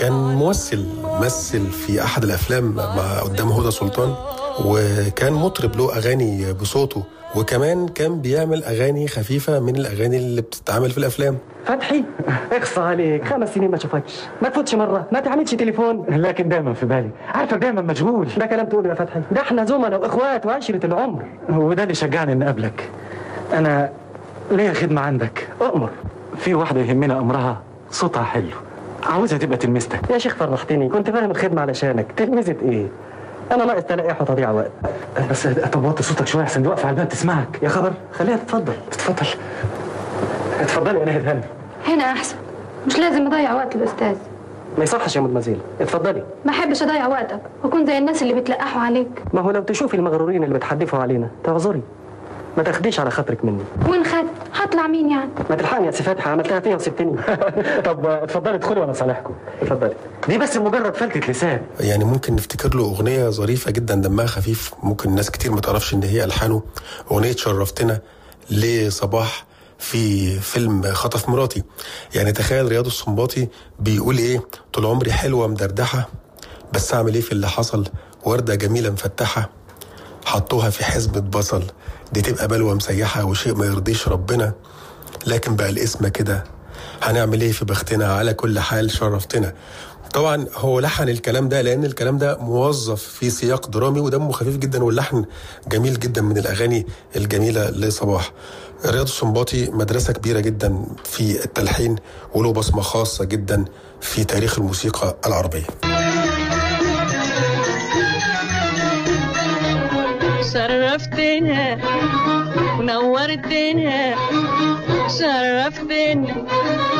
كان ممثل مثل في احد الافلام مع قدام هدى سلطان وكان مطرب له اغاني بصوته وكمان كان بيعمل اغاني خفيفه من الاغاني اللي بتتعمل في الافلام فتحي اخصى عليك خمس سنين ما شفتكش ما تفوتش مره ما تعملش تليفون لكن دايما في بالي عارفك دايما مشغول ده كلام تقوله يا فتحي ده احنا زملاء واخوات وعشره العمر وده اللي شجعني اني اقابلك انا ليا خدمه عندك اؤمر في واحده يهمنا امرها صوتها حلو عاوزها تبقى تلمستك يا شيخ فرحتني كنت فاهم الخدمه علشانك تلمذة ايه انا ناقص تلاقيح وتضيع وقت بس طب وطي صوتك شويه احسن واقفه على الباب تسمعك يا خبر خليها تتفضل اتفضل اتفضلي يا ناهد هانم هنا احسن مش لازم اضيع وقت الاستاذ ما يصحش يا مدمزيل اتفضلي ما احبش اضيع وقتك واكون زي الناس اللي بتلقحوا عليك ما هو لو تشوفي المغرورين اللي بتحدفوا علينا تعذري ما تاخديش على خاطرك مني وين خد هطلع مين يعني ما تلحقني يا سي فتحي عملتها فيها وسبتني طب اتفضلي ادخلي وانا صالحكم اتفضلي دي بس مجرد فلتة لسان يعني ممكن نفتكر له اغنيه ظريفه جدا دمها خفيف ممكن ناس كتير ما تعرفش ان هي الحانه اغنيه شرفتنا لصباح في فيلم خطف مراتي يعني تخيل رياض السنباطي بيقول ايه طول عمري حلوه مدردحه بس اعمل ايه في اللي حصل ورده جميله مفتحه حطوها في حزمه بصل دي تبقى بلوه مسيحه وشيء ما يرضيش ربنا لكن بقى الاسم كده هنعمل ايه في بختنا على كل حال شرفتنا طبعا هو لحن الكلام ده لان الكلام ده موظف في سياق درامي ودمه خفيف جدا واللحن جميل جدا من الاغاني الجميله لصباح رياض السنباطي مدرسه كبيره جدا في التلحين وله بصمه خاصه جدا في تاريخ الموسيقى العربيه شرفتنا ونورتنا شرفتنا